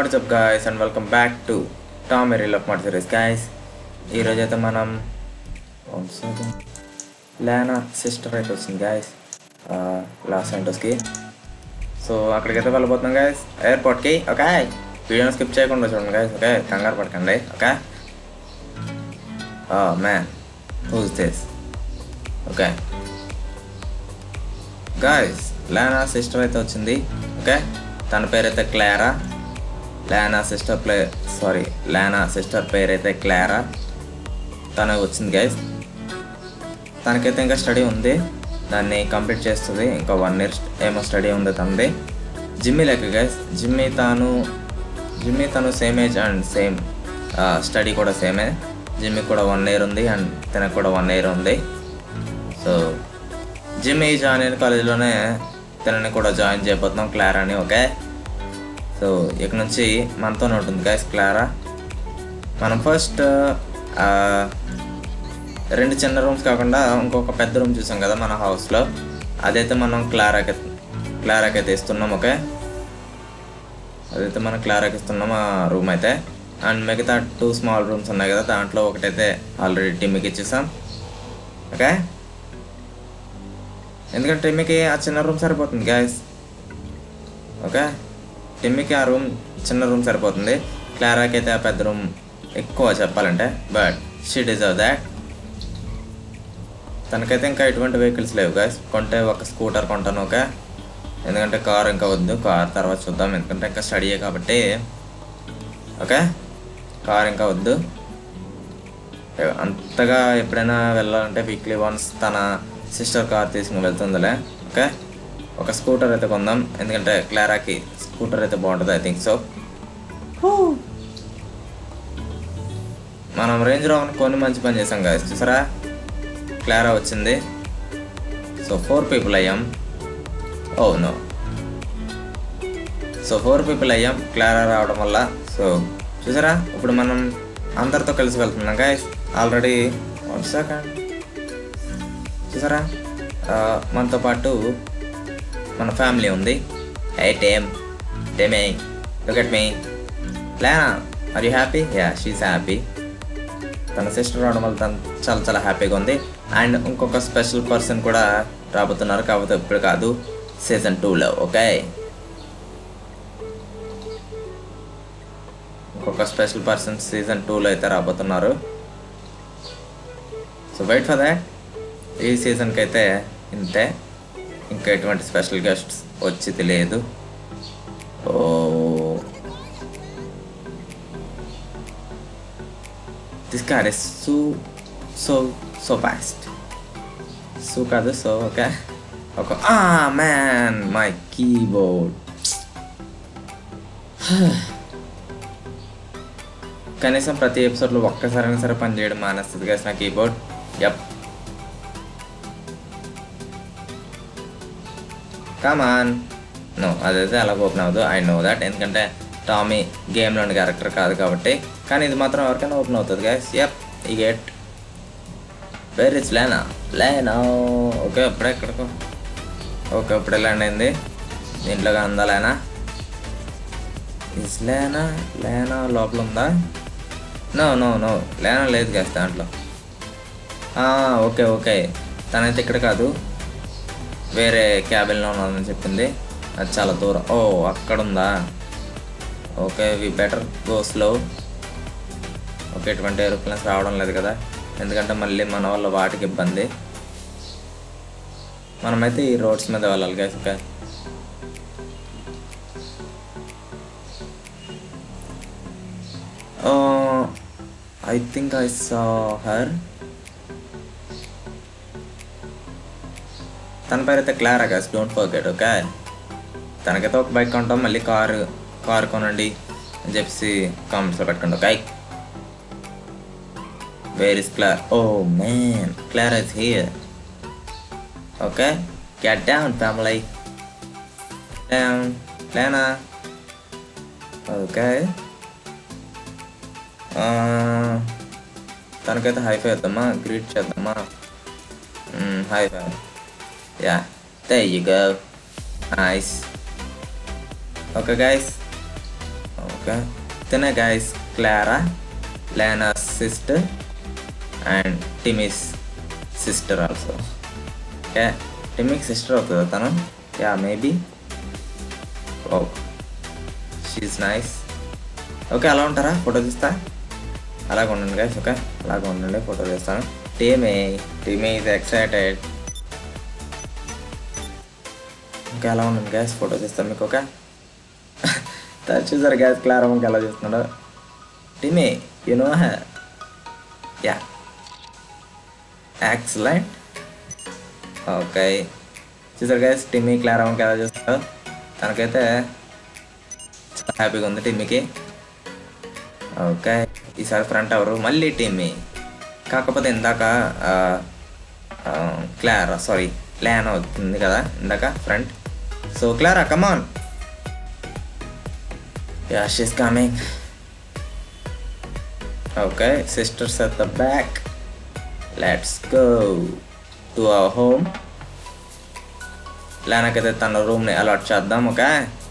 WhatsApp guys and welcome back to Tom airy of mutt series guys ఈరోజు అయితే మనం one second. లానా sister అయితే వచ్చింది గాయస్ లాస్ సెంటర్స్కి సో అక్కడికైతే వెళ్ళిపోతున్నాం గాయస్ ఎయిర్పోర్ట్కి ఓకే వీడియోని స్కిప్ చేయకుండా చూడండి గాయస్ ఓకే కంగారు పడకండి okay man who's this okay guys Lana sister అయితే వచ్చింది ఓకే తన పేరైతే Clara Lana sister play sorry Lana sister పేరైతే క్లారా తను వచ్చింది గైస్ తనకైతే ఇంకా స్టడీ ఉంది దాన్ని కంప్లీట్ చేస్తుంది ఇంకా వన్ ఇయర్ ఏమో స్టడీ ఉంది తనది జిమ్మీ లెక్క గైస్ జిమ్మీ తాను జిమ్మీ తను same age and same study కూడా సేమే జిమ్మీ కూడా వన్ ఇయర్ ఉంది అండ్ తనకు కూడా వన్ ఇయర్ ఉంది సో జిమ్మీ జాయిన్ అయిన కాలేజీలోనే తనని కూడా జాయిన్ చేయబోతున్నాం క్లారా అని ఓకే సో ఇక నుంచి మనతోనే ఉంటుంది గైస్ క్లారా మనం ఫస్ట్ రెండు చిన్న రూమ్స్ కాకుండా ఇంకొక పెద్ద రూమ్ చూసాం కదా మన హౌస్లో అదైతే మనం క్లారాకి క్లారాకి అయితే ఇస్తున్నాం ఓకే అదైతే మనం క్లారాకి ఇస్తున్నాం ఆ రూమ్ అయితే అండ్ మిగతా టూ స్మాల్ రూమ్స్ ఉన్నాయి కదా దాంట్లో ఒకటైతే ఆల్రెడీ టిమ్మికి ఇచ్చేసాం ఓకే ఎందుకంటే టిమ్మికి ఆ చిన్న రూమ్ సరిపోతుంది గ్యాస్ ఓకే టిమ్మికి ఆ రూమ్ చిన్న రూమ్ సరిపోతుంది క్లారాకి అయితే ఆ పెద్ద రూమ్ ఎక్కువ చెప్పాలంటే బట్ షీ డిజర్వ్ దాట్ తనకైతే ఇంకా ఎటువంటి వెహికల్స్ లేవు గాయస్ కొంటే ఒక స్కూటర్ కొంటాను ఓకే ఎందుకంటే కార్ ఇంకా వద్దు కార్ తర్వాత చూద్దాం ఎందుకంటే ఇంకా స్టడీయే కాబట్టి ఓకే కార్ ఇంకా వద్దు అంతగా ఎప్పుడైనా వెళ్ళాలంటే వీక్లీ వన్స్ తన సిస్టర్ కార్ తీసుకుని వెళ్తుందిలే ఓకే ఒక స్కూటర్ అయితే కొందాం ఎందుకంటే క్లారాకి స్కూటర్ అయితే బాగుంటుంది ఐ థింక్ సో మనం రేంజ్ రోవర్ కొని మంచి పని చేసాం కదా చూసారా క్లారా వచ్చింది సో ఫోర్ పీపుల్ అయ్యాం oh no so four people అయ్యాం క్లారా రావడం వల్ల సో చూసారా ఇప్పుడు మనం అందరితో కలిసి వెళ్తున్నాం గాయస్ ఆల్రెడీ వన్ సెకండ్ చూసారా ఆ, మనతో పాటు మన ఫ్యామిలీ ఉంది hey Tim Timmy look at me Lana are you happy yeah she's happy తన సిస్టర్ రావడం వల్ల తను చాలా చాలా హ్యాపీగా ఉంది అండ్ ఇంకొక స్పెషల్ పర్సన్ కూడా రాబోతున్నారు కాకపోతే ఇప్పుడు కాదు సీజన్ టూలో ఓకే ఇంకొక స్పెషల్ పర్సన్ సీజన్ టూలో అయితే రాబోతున్నారు సో వెయిట్ ఫర్ దాట్ ఈ సీజన్కి అయితే ఇంతే ఇంకా ఎటువంటి స్పెషల్ గెస్ట్స్ వచ్చి తెలియదు oh this car is so so so fast so కాదు సో ఓకే ఒక ఆ మ్యాన్ మై కీబోర్డ్ కనీసం ప్రతి ఎపిసోడ్లో ఒక్కసారైనా సరే పని చేయడం మానేస్తుంది కదా నా కీబోర్డ్ యప్ కమాన్ నో అదైతే అలా ఓపెన్ అవ్వదు ఐ నో దట్ ఎందుకంటే టామీ గేమ్లోని క్యారెక్టర్ కాదు కాబట్టి కానీ ఇది మాత్రం ఎవరికైనా ఓపెన్ అవుతుంది గ్యాస్ యప్ ఈ get where it's Lana Lana okay అప్పుడే ఎక్కడికో ఓకే అప్పుడే ల్యాండ్ అయింది దీంట్లోగా ఉందా లేనా ఇస్ లేనా లేనా లోపల ఉందా నో నో నో లేనా లేదు గ్యాస్ దాంట్లో ఆ, ఓకే ఓకే తనైతే ఇక్కడ కాదు వేరే క్యాబిన్లో ఉన్నదని చెప్పింది అది చాలా దూరం ఓ అక్కడ ఉందా okay we better go slow okay ఎటువంటి ఏరోప్లేన్స్ రావడం లేదు కదా ఎందుకంటే మళ్ళీ మన వల్ల వాటికి ఇబ్బంది మనమైతే ఈ రోడ్స్ మీద వెళ్ళాలి guys okay I think I saw her తన పేరు అయితే Clara guys don't forget okay తనకైతే ఒక బైక్ కొంటాం మళ్ళీ కారు కారు కొనండి అని చెప్పేసి కామెంట్స్లో పెట్టుకోండి okay where is Clara oh man Clara is here okay get down family down ప్లానా ఓకే తనకైతే హైఫై వేద్దామా గ్రీట్ చేద్దామా high five yeah there you go nice okay guys okay తినే guys Clara Lana sister and Timmy's sister also okay టిమిక్ sister అవుతుంది తను yeah maybe oh she nice okay అలా ఉంటారా ఫోటో తీస్తా అలాగ ఉండండి గైస్ ఓకే అలాగ ఉండండి ఫోటో తీస్తాను టీమే టీమే ఈజ్ ఎక్సైటెడ్ ఇంకా ఎలా ఉండండి గ్యాస్ ఫోటో తీస్తాను మీకు ఓకే చూసారు గ్యాస్ క్లారా ఇంకా ఎలా చూస్తున్నాడు Timmy you know yeah excellent okay చూసారు గ్యాస్ టిమ్మీ క్లారా ఇంకా ఎలా చూస్తాడు తనకైతే చాలా హ్యాపీగా ఉంది టిమ్మీకి ఓకే ఈసారి ఫ్రంట్ ఎవరు మళ్ళీ టిమ్మీ కాకపోతే ఇందాక ఆ, ఆ, క్లారా సారీ ల్యాన్ అవుతుంది కదా ఇందాక front so Clara come on yeah she's coming okay sisters at the back let's go to our home లేనకైతే తన రూమ్ని అలాట్ చేద్దాం ఓకే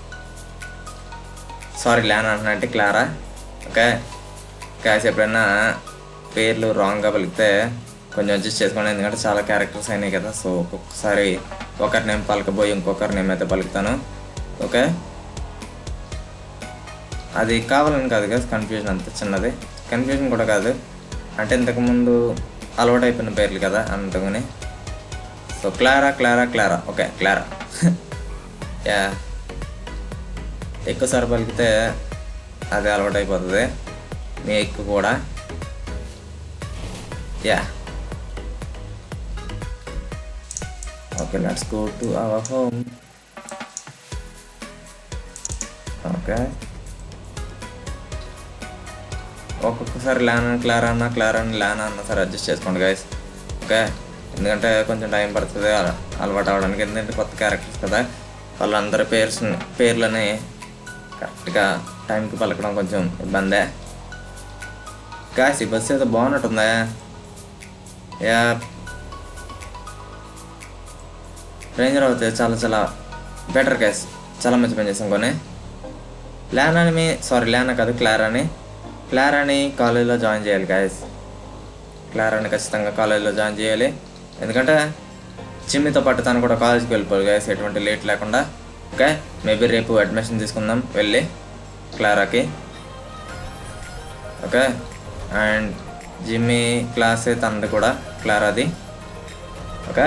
సారీ ల్యాన్ అంటున్నట్టు క్లారా ఓకే కాసి ఎప్పుడైనా పేర్లు రాంగ్గా పలికితే కొంచెం అడ్జస్ట్ చేసుకోండి ఎందుకంటే చాలా క్యారెక్టర్స్ అయినాయి కదా సో ఒక్కొక్కసారి ఒకరి నేమ్ పలకబోయి ఇంకొకరి నేమ్ అయితే పలుకుతాను ఓకే అది కావాలని కాదు కదా కన్ఫ్యూజన్ అంత చిన్నది కన్ఫ్యూజన్ కూడా కాదు అంటే ఇంతకుముందు అలవాటు అయిపోయిన పేర్లు కదా అందుకని so Clara Clara Clara okay Clara yeah ఎక్కువసారి పలికితే అది అలవాటు అయిపోతుంది మీ ఎక్కువ కూడా yeah okay let's go to our home okay ఒక్కొక్కసారి ల్యాన్ క్లారా అన్న క్లారా అని ల్యాన్ అన్న సరే అడ్జస్ట్ చేసుకోండి గైస్ ఓకే ఎందుకంటే కొంచెం టైం పడుతుంది అల- అలవాటు అవ్వడానికి ఎందుకంటే కొత్త క్యారెక్టర్స్ కదా వాళ్ళందరి పేర్స్ పేర్లని కరెక్ట్గా టైంకి పలకడం కొంచెం ఇబ్బందే గాయస్ ఈ బస్సు అయితే బాగున్నట్టుందా యా రేంజర్ అవుతుంది చాలా చాలా బెటర్ గ్యాస్ చాలా మంచి పని చేసాం కొని ల్యాన్ అని మీ సారీ ల్యాన్ కాదు క్లార్ అని క్లార్ అని కాలేజీలో జాయిన్ చేయాలి గాయస్ క్లార్ అని ఖచ్చితంగా కాలేజీలో జాయిన్ చేయాలి ఎందుకంటే చిమ్మితో పాటు తను కూడా కాలేజ్కి వెళ్ళిపోవాలి గాయస్ ఎటువంటి లేట్ లేకుండా ఓకే మేబీ రేపు అడ్మిషన్ తీసుకుందాం వెళ్ళి క్లారాకి ఓకే అండ్ జిమ్మీ క్లాస్ తనది కూడా క్లారాది ఓకే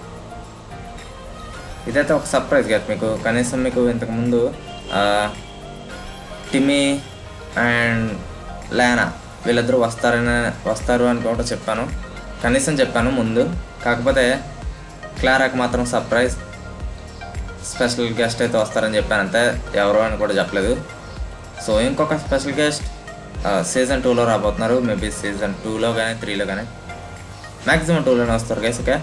ఇదైతే ఒక సర్ప్రైజ్ కదా మీకు కనీసం మీకు ఇంతకుముందు ఆ, టిమ్మీ అండ్ లానా వీళ్ళిద్దరూ వస్తారని వస్తారు అని కూడా చెప్పాను కనీసం చెప్పాను ముందు కాకపోతే క్లారాకి మాత్రం సర్ప్రైజ్ స్పెషల్ గెస్ట్ అయితే వస్తారని చెప్పాను అంతే ఎవరు అని కూడా చెప్పలేదు సో ఇంకొక స్పెషల్ గెస్ట్ సీజన్ టూలో రాబోతున్నారు మేబీ సీజన్ టూలో కానీ త్రీలో కానీ మ్యాక్సిమం టూలోనే వస్తారు గైస్ ఓకే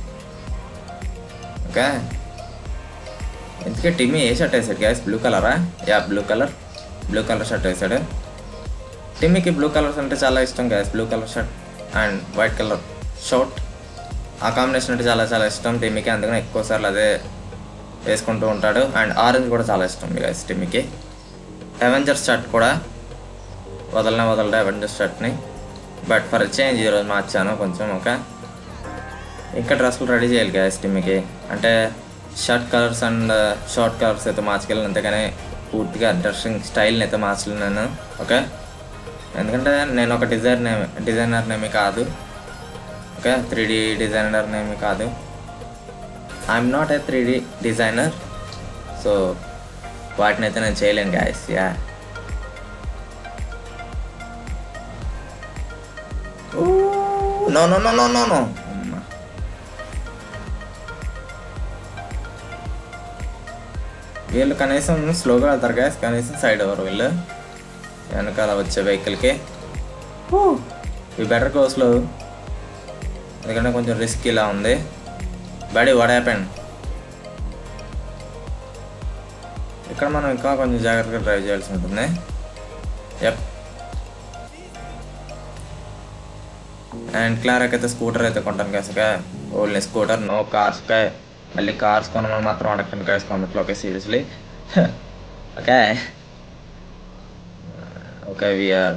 ఓకే ఎందుకే టిమ్మీ ఏ షర్ట్ వేసాడు గ్యాస్ బ్లూ కలరా yeah blue colour blue colour shirt వేసాడు టిమ్మీకి బ్లూ కలర్స్ అంటే చాలా ఇష్టం guys blue colour shirt and white colour shirt ఆ కాంబినేషన్ అంటే చాలా చాలా ఇష్టం టిమ్మీకి అందుకని ఎక్కువ సార్లు అదే వేసుకుంటూ ఉంటాడు అండ్ ఆరెంజ్ కూడా చాలా ఇష్టం గ్యాస్ టిమ్మీకి అవెంజర్స్ షర్ట్ కూడా వదలనే వదలడే అవెంజర్స్ షర్ట్ని బట్ ఫర్ చేంజ్ ఈరోజు మార్చాను కొంచెం ఓకే ఇంకా డ్రెస్సులు రెడీ చేయాలి గ్యాస్ టిమ్కి అంటే shirt colours and short colours అయితే మార్చుకెళ్ళాను అంతేగాని పూర్తిగా డ్రెస్సింగ్ స్టైల్ని అయితే మార్చలేను నేను ఓకే ఎందుకంటే నేను ఒక డిజైనర్ డిజైనర్ నేమి కాదు ఓకే త్రీ డి డిజైనర్ నేమి కాదు I'm not a three D designer so వాటిని అయితే నేను చేయలేను guys yeah no no no no no no వీళ్ళు కనీసం స్లోగా వెళ్తారు గ్యాస్ కనీసం సైడ్ అవ్వరు వీళ్ళు వెనకాల వచ్చే వెహికల్కి ఈ బెటర్ గో స్లో ఎందుకంటే కొంచెం రిస్క్ ఇలా ఉంది బడి వాట్ హ్యాపెండ్ ఇక్కడ మనం ఇంకా కొంచెం జాగ్రత్తగా డ్రైవ్ చేయాల్సి ఉంటుంది ఎప్ అండ్ క్లారాకి అయితే స్కూటర్ అయితే కొంటాను కాసుగా ఓన్లీ స్కూటర్ నో కార్స్ మళ్ళీ కార్స్ కొనమని మాత్రం అడగండి గైస్ కామెంట్లో okay seriously okay okay we're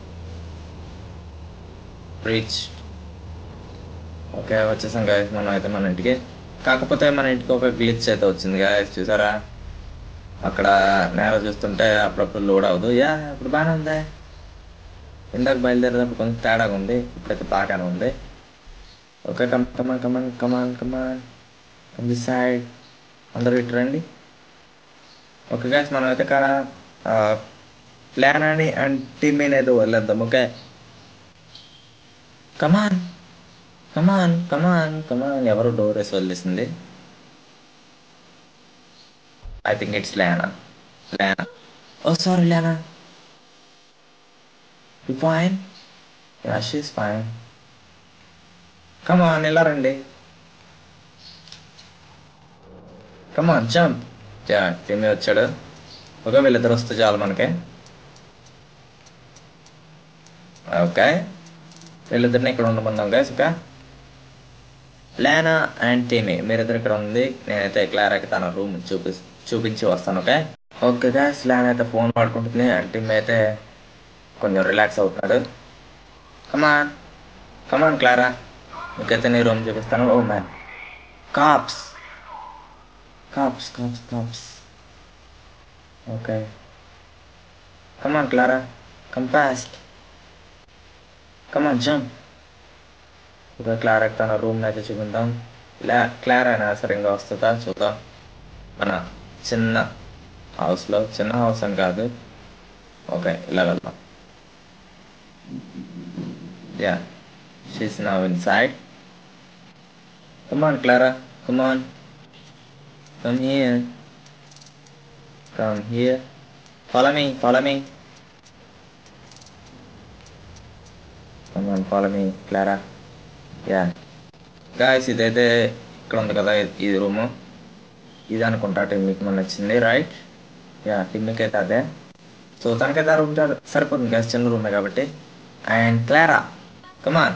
reach okay వచ్చేసాం గాయస్ మనం అయితే మన ఇంటికి కాకపోతే మన ఇంటికి ఒక గ్లిచ్ అయితే వచ్చింది గాయస్ చూసారా అక్కడ నేల చూస్తుంటే అప్పుడప్పుడు లోడ్ అవ్వదు యా ఇప్పుడు బాగానే ఉంది ఇందాక బయలుదేరేటప్పుడు కొంచెం తేడాగా ఉంది ఇప్పుడైతే బాగానే ఉంది okay come come on come on come on come on come the side అందరూ ఇటు రండి ఓకే గాయస్ మనం అయితే ఇక్కడ ప్లాన్ అని అండ్ టీమ్ అయితే వదిలేద్దాం ఓకే కమాన్ కమాన్ కమాన్ కమాన్ ఎవరు డోర్ వేసి వదిలేసింది I think it's Lana Lana oh sorry Lana you fine yeah she's fine come on ఎలా రండి కమాన్ జంప్ యా టీమ్ వచ్చాడు ఓకే వీళ్ళిద్దరు వస్తే చాలు మనకి ఓకే వీళ్ళిద్దరిని ఇక్కడ ఉండమందాం guys okay Lana and Timmy మీరిద్దరు ఇక్కడ ఉంది నేనైతే క్లారాకి తన రూమ్ చూపి చూపించి వస్తాను ఓకే ఓకే గైస్ లేనా అయితే ఫోన్ వాడుకుంటుంది అండ్ టీమ్ అయితే కొంచెం రిలాక్స్ అవుతున్నాడు కమాన్ కమాన్ క్లారా మీకైతే నీ రూమ్ చూపిస్తాను oh man cops cops cops cops okay come on Clara come fast come on jump ఇక క్లారా తన రూమ్ అయితే చూపిందాం క్లా క్లారా అయినా సరిగ్గా వస్తుందా చూద్దాం మన చిన్న హౌస్లో చిన్న హౌస్ అని కాదు ఓకే ఇలా వెళ్దాం yeah she's now inside come on Clara come on come here come here follow me follow me Come on, follow me, Clara. Yeah. Guys ఇదైతే ఇక్కడ ఉంది కదా ఇది రూము ఇది అనుకుంటా టిమ్మికి మన నచ్చింది రైట్ యా టిమ్మికి అయితే అదే సో తనకైతే ఆ రూమ్ సరిపోతుంది గ్యాస్ చిన్న రూమే కాబట్టి and Clara come on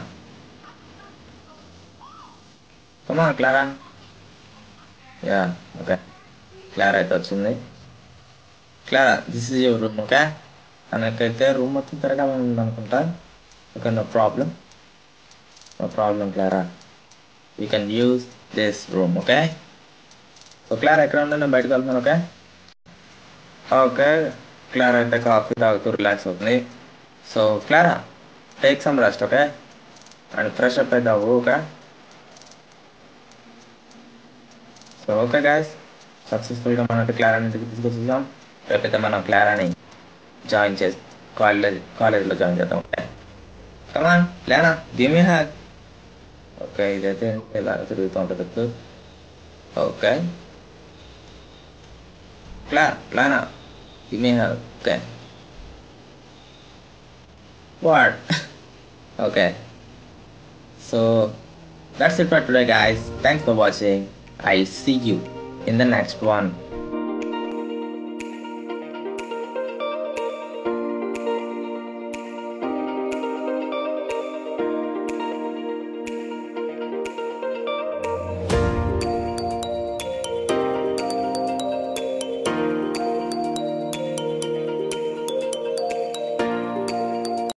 come on Clara yeah okay Clara అయితే వచ్చింది Clara this is your room okay తనకైతే రూమ్ మొత్తం తిరగాలని ఉంది అనుకుంటా okay no problem no problem Clara you can use this room okay so Clara ఎక్కడ ఉందో నేను బయటకు వెళ్తున్నాను ఓకే ఓకే క్లారా అయితే కాఫీ తాగుతూ రిలాక్స్ అవుతుంది so Clara take some rest okay and fresh up అయితే అవ్వు ఓకే సో ఓకే గాయస్ సక్సెస్ఫుల్గా మనం క్లారా ఇంటికి తీసుకొచ్చేసాం రేపైతే మనం క్లారాని జాయిన్ చేసి కాలేజ్ కాలేజ్లో జాయిన్ చేద్దాం okay come on Lana give hack okay ఇదైతే ఇలా తిరుగుతూ ఉంటుంది ఓకే క్లా ప్లానా give me hug okay what okay so that's it for today guys thanks for watching i'll see you in the next one